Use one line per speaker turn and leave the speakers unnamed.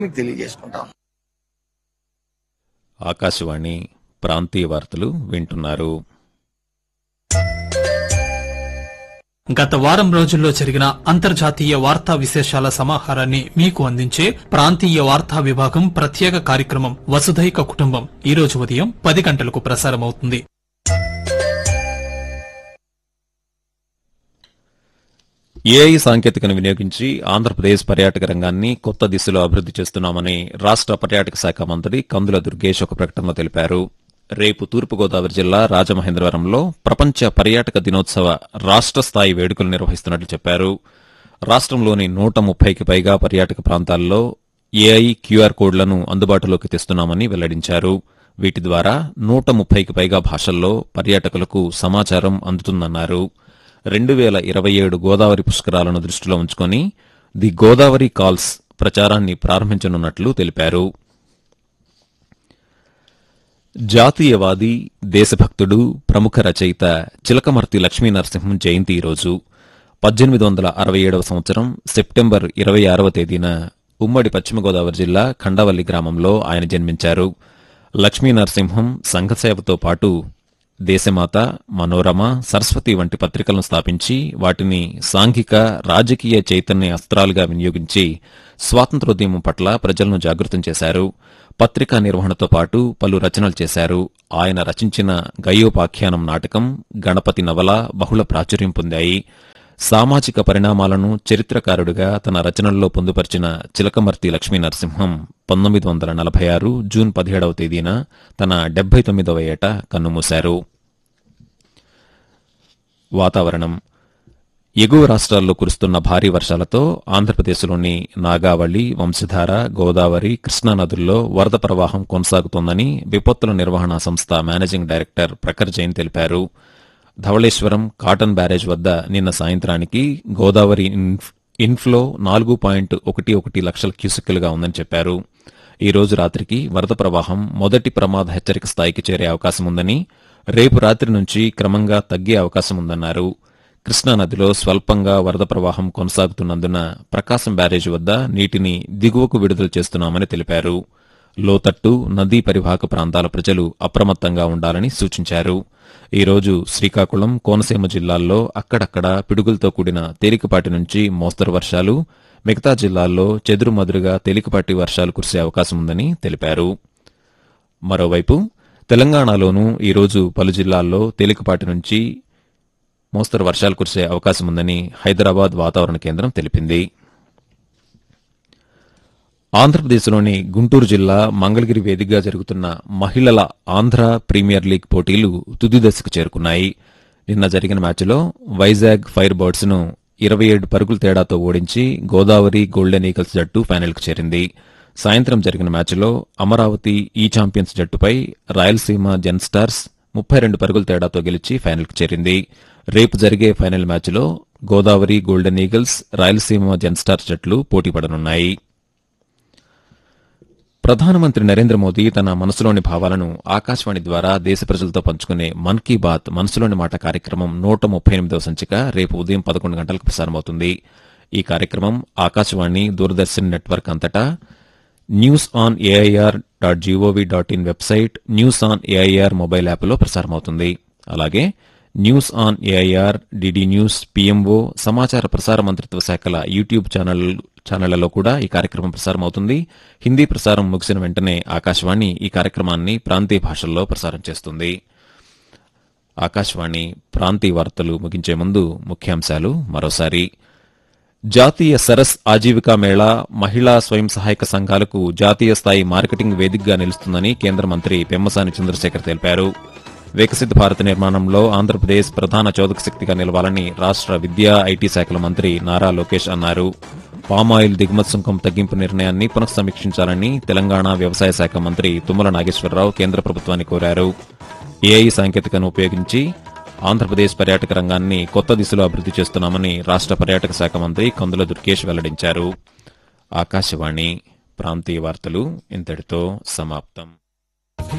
మీకు తెలియజేసుకుంటాం
ఆకాశవాణి ప్రాంతీయ వార్తలు వింటున్నారు
గత వారం రోజుల్లో జరిగిన అంతర్జాతీయ వార్తా విశేషాల సమాహారాన్ని మీకు అందించే ప్రాంతీయ వార్తా విభాగం ప్రత్యేక కార్యక్రమం వసుధైక కుటుంబం ఈ రోజు ఉదయం పది గంటలకు ప్రసారమవుతుంది
ఏఐ సాంకేతికను వినియోగించి ఆంధ్రప్రదేశ్ పర్యాటక రంగాన్ని కొత్త దిశలో అభివృద్ది చేస్తున్నామని రాష్ట పర్యాటక శాఖ మంత్రి కందుల దుర్గేష్ ఒక ప్రకటనలో తెలిపారు రేపు తూర్పుగోదావరి జిల్లా రాజమహేంద్రవరంలో ప్రపంచ పర్యాటక దినోత్సవ రాష్ట స్థాయి వేడుకలు నిర్వహిస్తున్నట్లు చెప్పారు రాష్ట్రంలోని నూట ముప్పైకి పైగా పర్యాటక ప్రాంతాల్లో ఏఐ క్యూఆర్ కోడ్లను అందుబాటులోకి తెస్తున్నామని వెల్లడించారు వీటి ద్వారా నూట ముప్పైకి పైగా భాషల్లో పర్యాటకులకు సమాచారం అందుతుందన్నారు రెండు వేల ఇరవై ఏడు గోదావరి పుష్కరాలను దృష్టిలో ఉంచుకొని ది గోదావరి కాల్స్ ప్రచారాన్ని ప్రారంభించనున్నట్లు తెలిపారు జాతీయవాది దేశభక్తుడు ప్రముఖ రచయిత చిలకమర్తి లక్ష్మీ నరసింహం జయంతి ఈరోజు పద్దెనిమిది వందల అరవై ఏడవ సంవత్సరం సెప్టెంబర్ ఇరవై ఆరవ తేదీన ఉమ్మడి పశ్చిమ గోదావరి జిల్లా ఖండవల్లి గ్రామంలో ఆయన జన్మించారు లక్ష్మీ నరసింహం సంఘసేవతో పాటు దేశమాత మనోరమ సరస్వతి వంటి పత్రికలను స్థాపించి వాటిని సాంఘిక రాజకీయ చైతన్య అస్త్రాలుగా వినియోగించి స్వాతంత్రోద్యమం పట్ల ప్రజలను జాగృతం చేశారు పత్రికా నిర్వహణతో పాటు పలు రచనలు చేశారు ఆయన రచించిన గయోపాఖ్యానం నాటకం గణపతి నవల బహుళ ప్రాచుర్యం పొందాయి సామాజిక పరిణామాలను చరిత్రకారుడిగా తన రచనల్లో పొందుపరిచిన చిలకమర్తి లక్ష్మీ నరసింహం పంతొమ్మిది వందల నలభై ఆరు జూన్ పదిహేడవ తేదీన తన డెబ్బై తొమ్మిదవ ఏట కన్నుమూశారు వాతావరణం ఎగువ రాష్ట్రాల్లో కురుస్తున్న భారీ వర్షాలతో ఆంధ్రప్రదేశ్లోని నాగావళి వంశధార గోదావరి కృష్ణా నదుల్లో వరద ప్రవాహం కొనసాగుతోందని విపత్తుల నిర్వహణ సంస్థ మేనేజింగ్ డైరెక్టర్ ప్రఖర్ జైన్ తెలిపారు ధవళేశ్వరం కాటన్ బ్యారేజ్ వద్ద నిన్న సాయంత్రానికి గోదావరి ఇన్ఫ్- ఇన్ఫ్లో నాలుగు పాయింట్ ఒకటి ఒకటి లక్షల క్యూసెక్కులుగా ఉందని చెప్పారు ఈ రోజు రాత్రికి వరద ప్రవాహం మొదటి ప్రమాద హెచ్చరిక స్థాయికి చేరే అవకాశం ఉందని రేపు రాత్రి నుంచి క్రమంగా తగ్గే అవకాశం ఉందన్నారు కృష్ణా నదిలో స్వల్పంగా వరద ప్రవాహం కొనసాగుతున్నందున ప్రకాశం బ్యారేజ్ వద్ద నీటిని దిగువకు విడుదల చేస్తున్నామని తెలిపారు లోతట్టు నదీ పరివాహక ప్రాంతాల ప్రజలు అప్రమత్తంగా ఉండాలని సూచించారు ఈ రోజు శ్రీకాకుళం కోనసీమ జిల్లాల్లో అక్కడక్కడ పిడుగులతో కూడిన తేలికపాటి నుంచి మోస్తరు వర్షాలు మిగతా జిల్లాల్లో చెదురుమదురుగా తేలికపాటి వర్షాలు కురిసే అవకాశం ఉందని తెలిపారు మరోవైపు తెలంగాణలోనూ ఈ రోజు పలు జిల్లాల్లో తేలికపాటి నుంచి మోస్తరు వర్షాలు కురిసే అవకాశం ఉందని హైదరాబాద్ వాతావరణ కేంద్రం తెలిపింది ఆంధ్రప్రదేశ్లోని గుంటూరు జిల్లా మంగళగిరి వేదికగా జరుగుతున్న మహిళల ఆంధ్ర ప్రీమియర్ లీగ్ పోటీలు తుది దశకు చేరుకున్నాయి నిన్న జరిగిన మ్యాచ్లో వైజాగ్ ఫైర్ బర్డ్స్ ను ఇరవై ఏడు పరుగుల తేడాతో ఓడించి గోదావరి గోల్డెన్ ఈగల్స్ జట్టు ఫైనల్కు చేరింది సాయంత్రం జరిగిన మ్యాచ్లో అమరావతి ఈ ఛాంపియన్స్ జట్టుపై రాయలసీమ జెన్ స్టార్స్ ముప్పై రెండు పరుగుల తేడాతో గెలిచి ఫైనల్కు చేరింది రేపు జరిగే ఫైనల్ మ్యాచ్లో Godavari golden eagles Rayalaseema gen stars జట్లు పోటీపడనున్నాయి ప్రధానమంత్రి నరేంద్ర మోదీ తన మనసులోని భావాలను ఆకాశవాణి ద్వారా దేశ ప్రజలతో పంచుకునే మన్ కీ బాత్ మనసులోని మాట కార్యక్రమం నూట ముప్పై ఎనిమిదవ సంచిక రేపు ఉదయం పదకొండు గంటలకు ప్రసారమవుతుంది ఈ కార్యక్రమం ఆకాశవాణి దూరదర్శన్ నెట్వర్క్ అంతటా news on AIR dot GOV dot in website news on AIR mobile యాప్లో ప్రసారమవుతుంది అలాగే news on AIR DD news PMO సమాచార ప్రసార మంత్రిత్వ శాఖల యూట్యూబ్ ఛానల్ ఛానళ్లలో కూడా ఈ కార్యక్రమం ప్రసారం అవుతుంది హిందీ ప్రసారం ముగిసిన వెంటనే ఆకాశవాణి ఈ కార్యక్రమాన్ని ప్రాంతీయ భాషల్లో ప్రసారం చేస్తుంది ఆకాశవాణి ప్రాంతీయ వార్తలు ముగించే ముందు ముఖ్యాంశాలు మరోసారి జాతీయ సరస్ ఆజీవికా మేళా మహిళా స్వయం సహాయక సంఘాలకు జాతీయ స్థాయి మార్కెటింగ్ వేదికగా నిలుస్తుందని కేంద్ర మంత్రి పెమ్మసాని చంద్రశేఖర్ తెలిపారు వికసిత భారత నిర్మాణంలో ఆంధ్రప్రదేశ్ ప్రధాన చోదక శక్తిగా నిలవాలని రాష్ట్ర విద్యా ఐటీ శాఖల మంత్రి నారా లోకేష్ అన్నారు పామాయిల్ దిగుమతి సుంకం తగ్గింపు నిర్ణయాన్ని పునఃసమీక్షించాలని తెలంగాణ వ్యవసాయ శాఖ మంత్రి తుమ్మల నాగేశ్వరరావు కేంద్ర ప్రభుత్వాన్ని కోరారు ఏఐ సాంకేతికను ఉపయోగించి ఆంధ్రప్రదేశ్ పర్యాటక రంగాన్ని కొత్త దిశలో అభివృద్ది చేస్తున్నామని రాష్ట్ర పర్యాటక శాఖ మంత్రి కందుల దుర్గేష్ వెల్లడించారు ఆకాశవాణి ప్రాంతీయ వార్తలు ఇంతటితో సమాప్తం